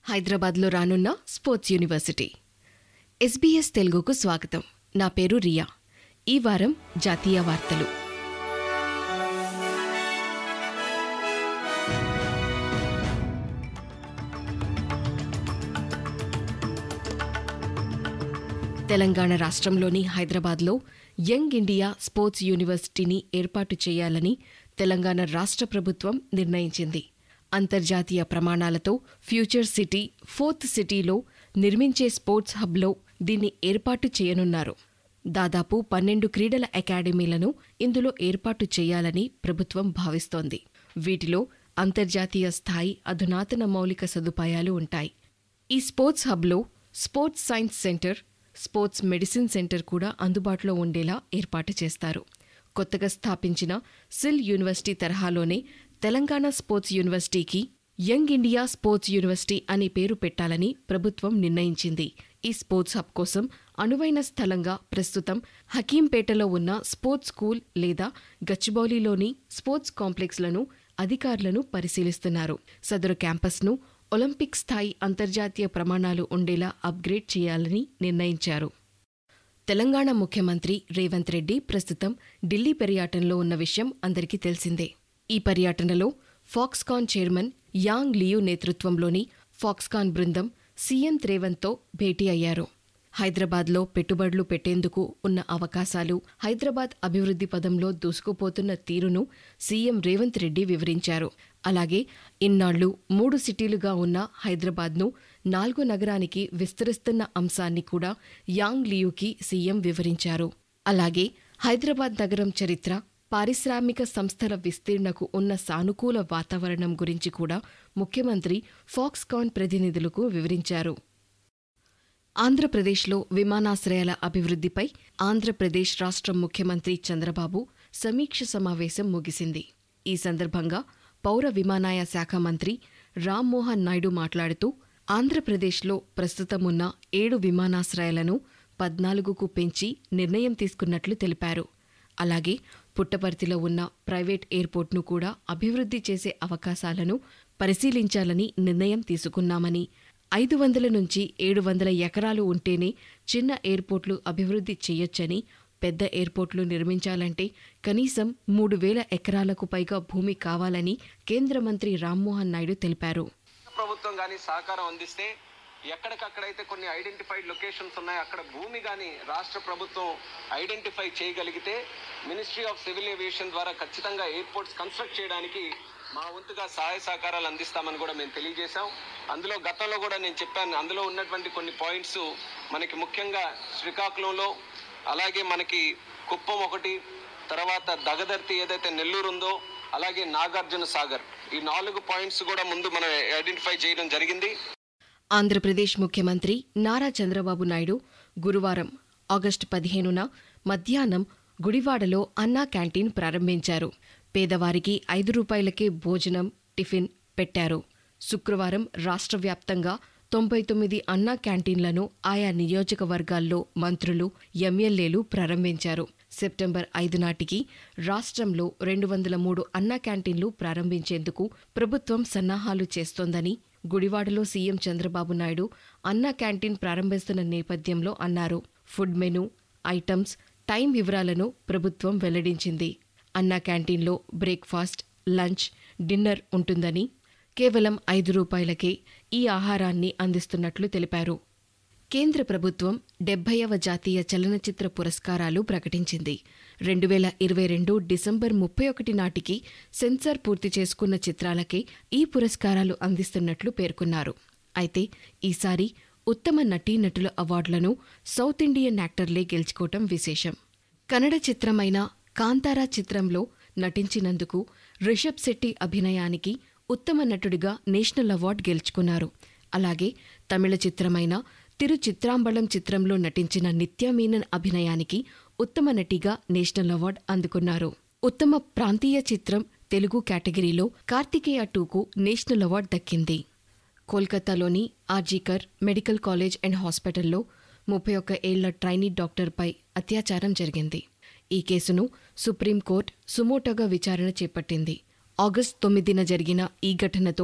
హైదరాబాద్లో రానున్న sports university SBS తెలుగుకు స్వాగతం నా పేరు రియా ఈ వారం జాతీయ వార్తలు తెలంగాణ రాష్ట్రంలోని హైదరాబాద్లో యంగ్ ఇండియా స్పోర్ట్స్ యూనివర్సిటీని ఏర్పాటు చేయాలని తెలంగాణ రాష్ట్ర ప్రభుత్వం నిర్ణయించింది అంతర్జాతీయ ప్రమాణాలతో ఫ్యూచర్ సిటీ ఫోర్త్ సిటీలో నిర్మించే స్పోర్ట్స్ హబ్లో దీన్ని ఏర్పాటు చేయనున్నారు దాదాపు పన్నెండు క్రీడల అకాడమీలను ఇందులో ఏర్పాటు చేయాలని ప్రభుత్వం భావిస్తోంది వీటిలో అంతర్జాతీయ స్థాయి అధునాతన మౌలిక సదుపాయాలు ఉంటాయి ఈ స్పోర్ట్స్ హబ్లో sports science centre sports medicine centre కూడా అందుబాటులో ఉండేలా ఏర్పాటు చేస్తారు కొత్తగా స్థాపించిన సిల్ యూనివర్సిటీ తరహాలోనే తెలంగాణ స్పోర్ట్స్ యూనివర్సిటీకి యంగ్ ఇండియా స్పోర్ట్స్ యూనివర్సిటీ అనే పేరు పెట్టాలని ప్రభుత్వం నిర్ణయించింది ఈ స్పోర్ట్స్ హబ్ కోసం అనువైన స్థలంగా ప్రస్తుతం హకీంపేటలో ఉన్న స్పోర్ట్స్ స్కూల్ లేదా గచ్చిబౌలిలోని స్పోర్ట్స్ కాంప్లెక్స్లను అధికారులను పరిశీలిస్తున్నారు సదరు క్యాంపస్ను ఒలింపిక్ స్థాయి అంతర్జాతీయ ప్రమాణాలు ఉండేలా అప్గ్రేడ్ చేయాలని నిర్ణయించారు తెలంగాణ ముఖ్యమంత్రి రేవంత్ రెడ్డి ప్రస్తుతం ఢిల్లీ పర్యటనలో ఉన్న విషయం అందరికీ తెలిసిందే ఈ పర్యటనలో ఫాక్స్కాన్ చైర్మన్ యాంగ్ లియు నేతృత్వంలోని ఫాక్స్కాన్ బృందం సీఎం రేవంత్తో భేటీ అయ్యారు హైదరాబాద్లో పెట్టుబడులు పెట్టేందుకు ఉన్న అవకాశాలు హైదరాబాద్ అభివృద్ధి పదంలో దూసుకుపోతున్న తీరును సీఎం రేవంత్ రెడ్డి వివరించారు అలాగే ఇన్నాళ్లు మూడు సిటీలుగా ఉన్న హైదరాబాద్ను నాలుగో నగరానికి విస్తరిస్తున్న అంశాన్ని కూడా యాంగ్ లియూకి సీఎం వివరించారు అలాగే హైదరాబాద్ నగరం చరిత్ర పారిశ్రామిక సంస్థల విస్తీర్ణకు ఉన్న సానుకూల వాతావరణం గురించి కూడా ముఖ్యమంత్రి ఫాక్స్కాన్ ప్రతినిధులకు వివరించారు ఆంధ్రప్రదేశ్లో విమానాశ్రయాల అభివృద్ధిపై ఆంధ్రప్రదేశ్ రాష్ట్ర ముఖ్యమంత్రి చంద్రబాబు సమీక్ష సమావేశం ముగిసింది ఈ సందర్భంగా పౌర విమానయాన శాఖ మంత్రి రామ్మోహన్ నాయుడు మాట్లాడుతూ ఆంధ్రప్రదేశ్లో ప్రస్తుతమున్న ఏడు విమానాశ్రయాలను పద్నాలుగుకు పెంచి నిర్ణయం తీసుకున్నట్లు తెలిపారు అలాగే పుట్టపర్తిలో ఉన్న ప్రైవేట్ ఎయిర్పోర్ట్ను కూడా అభివృద్ధి చేసే అవకాశాలను పరిశీలించాలని నిర్ణయం తీసుకున్నామని ఐదు వందల నుంచి ఏడు వందల ఎకరాలు ఉంటేనే చిన్న ఎయిర్పోర్ట్లు అభివృద్ధి చేయొచ్చని పెద్ద ఎయిర్పోర్ట్లు నిర్మించాలంటే కనీసం మూడు వేల ఎకరాలకు పైగా భూమి కావాలని కేంద్ర మంత్రి రామ్మోహన్ నాయుడు తెలిపారు ప్రభుత్వం కానీ సహకారం అందిస్తే ఎక్కడికక్కడైతే కొన్ని ఐడెంటిఫైడ్ లొకేషన్స్ ఉన్నాయో అక్కడ భూమి కానీ రాష్ట్ర ప్రభుత్వం ఐడెంటిఫై చేయగలిగితే మినిస్ట్రీ ఆఫ్ సివిల్ ఏవియేషన్ ద్వారా ఖచ్చితంగా ఎయిర్పోర్ట్స్ కన్స్ట్రక్ట్ చేయడానికి మా వంతుగా సహాయ సహకారాలు అందిస్తామని కూడా మేము తెలియజేశాం అందులో గతంలో కూడా నేను చెప్పాను అందులో ఉన్నటువంటి కొన్ని పాయింట్స్ మనకి ముఖ్యంగా శ్రీకాకుళంలో అలాగే మనకి కుప్పం ఒకటి తర్వాత దగదర్తి ఏదైతే నెల్లూరు ఉందో అలాగే నాగార్జున సాగర్ ఈ నాలుగు పాయింట్స్ కూడా ముందు మనం ఐడెంటిఫై చేయడం జరిగింది ఆంధ్రప్రదేశ్ ముఖ్యమంత్రి నారా చంద్రబాబు నాయుడు గురువారం ఆగస్టు పదిహేనున మధ్యాహ్నం గుడివాడలో అన్నా క్యాంటీన్ ప్రారంభించారు పేదవారికి ఐదు రూపాయలకే భోజనం టిఫిన్ పెట్టారు శుక్రవారం రాష్ట్ర వ్యాప్తంగా తొంభై తొమ్మిది అన్నా క్యాంటీన్లను ఆయా నియోజకవర్గాల్లో మంత్రులు ఎమ్మెల్యేలు ప్రారంభించారు సెప్టెంబర్ ఐదు నాటికి రాష్ట్రంలో రెండు వందల మూడు అన్నా క్యాంటీన్లు ప్రారంభించేందుకు ప్రభుత్వం సన్నాహాలు చేస్తోందని గుడివాడలో సీఎం చంద్రబాబు నాయుడు అన్నా క్యాంటీన్ ప్రారంభిస్తున్న నేపథ్యంలో అన్నారు ఫుడ్ మెను ఐటమ్స్ టైం వివరాలను ప్రభుత్వం వెల్లడించింది అన్నా క్యాంటీన్లో బ్రేక్ఫాస్ట్ లంచ్ డిన్నర్ ఉంటుందని కేవలం ఐదు రూపాయలకే ఈ ఆహారాన్ని అందిస్తున్నట్లు తెలిపారు కేంద్ర ప్రభుత్వం డెబ్బైవ జాతీయ చలనచిత్ర పురస్కారాలు ప్రకటించింది రెండు వేల ఇరవై రెండు డిసెంబర్ ముప్పై ఒకటి నాటికి సెన్సార్ పూర్తి చేసుకున్న చిత్రాలకే ఈ పురస్కారాలు అందిస్తున్నట్లు పేర్కొన్నారు అయితే ఈసారి ఉత్తమ నటీనటుల అవార్డులను సౌత్ ఇండియన్ యాక్టర్లే గెలుచుకోవటం విశేషం కన్నడ చిత్రమైన కాంతారా చిత్రంలో నటించినందుకు రిషబ్ శెట్టి అభినయానికి ఉత్తమ నటుడిగా నేషనల్ అవార్డు గెలుచుకున్నారు అలాగే తమిళ చిత్రమైన తిరు చిత్రాంబళం చిత్రంలో నటించిన నిత్య మీనన్ అభినయానికి ఉత్తమ నటిగా నేషనల్ అవార్డు అందుకున్నారు ఉత్తమ ప్రాంతీయ చిత్రం తెలుగు కేటగిరీలో కార్తికేయ టూకు నేషనల్ అవార్డు దక్కింది కోల్కతాలోని ఆర్జీకర్ మెడికల్ కాలేజ్ అండ్ హాస్పిటల్లో ముప్పై ఒక్క ఏళ్ల ట్రైనీ డాక్టర్పై అత్యాచారం జరిగింది ఈ కేసును సుప్రీంకోర్టు సుమోటోగా విచారణ చేపట్టింది ఆగస్టు తొమ్మిదిన జరిగిన ఈ ఘటనతో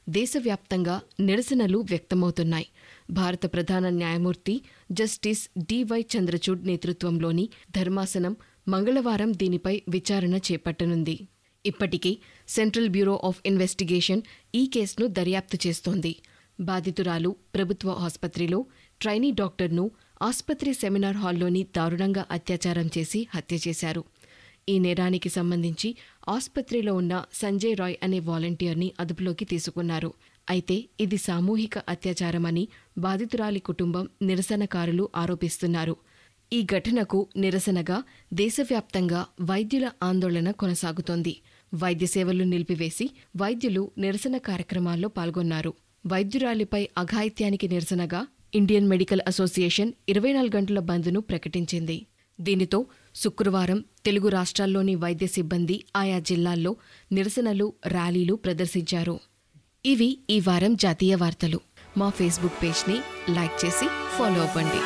దేశవ్యాప్తంగా నిరసనలు వ్యక్తమవుతున్నాయి భారత ప్రధాన న్యాయమూర్తి జస్టిస్ డివై చంద్రచూడ్ నేతృత్వంలోని ధర్మాసనం మంగళవారం దీనిపై విచారణ చేపట్టనుంది ఇప్పటికే సెంట్రల్ బ్యూరో ఆఫ్ ఇన్వెస్టిగేషన్ ఈ కేసును దర్యాప్తు చేస్తోంది బాధితురాలు ప్రభుత్వ ఆసుపత్రిలో ట్రైనీ డాక్టర్ను ఆసుపత్రి సెమినార్ హాల్లోని దారుణంగా అత్యాచారం చేసి హత్య చేశారు ఈ నేరానికి సంబంధించి ఆసుపత్రిలో ఉన్న సంజయ్ రాయ్ అనే వాలంటీర్ని అదుపులోకి తీసుకున్నారు అయితే ఇది సామూహిక అత్యాచారమని బాధితురాలి కుటుంబం నిరసనకారులు ఆరోపిస్తున్నారు ఈ ఘటనకు నిరసనగా దేశవ్యాప్తంగా వైద్యుల ఆందోళన కొనసాగుతోంది వైద్య సేవలు నిలిపివేసి వైద్యులు నిరసన కార్యక్రమాల్లో పాల్గొన్నారు వైద్యురాలిపై అఘాయిత్యానికి నిరసనగా ఇండియన్ మెడికల్ అసోసియేషన్ ఇరవై నాలుగు గంటల బంద్ను ప్రకటించింది దీనితో శుక్రవారం తెలుగు రాష్ట్రాల్లోని వైద్య సిబ్బంది ఆయా జిల్లాల్లో నిరసనలు ర్యాలీలు ప్రదర్శించారు ఇవి ఈ వారం జాతీయ వార్తలు మా ఫేస్బుక్ పేజ్ని లైక్ చేసి ఫాలో అవ్వండి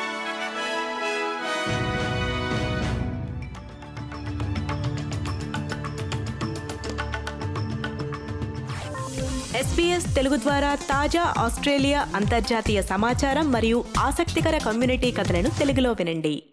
ఎస్పీఎస్ తెలుగు ద్వారా తాజా ఆస్ట్రేలియా అంతర్జాతీయ సమాచారం మరియు ఆసక్తికర కమ్యూనిటీ కథలను తెలుగులో వినండి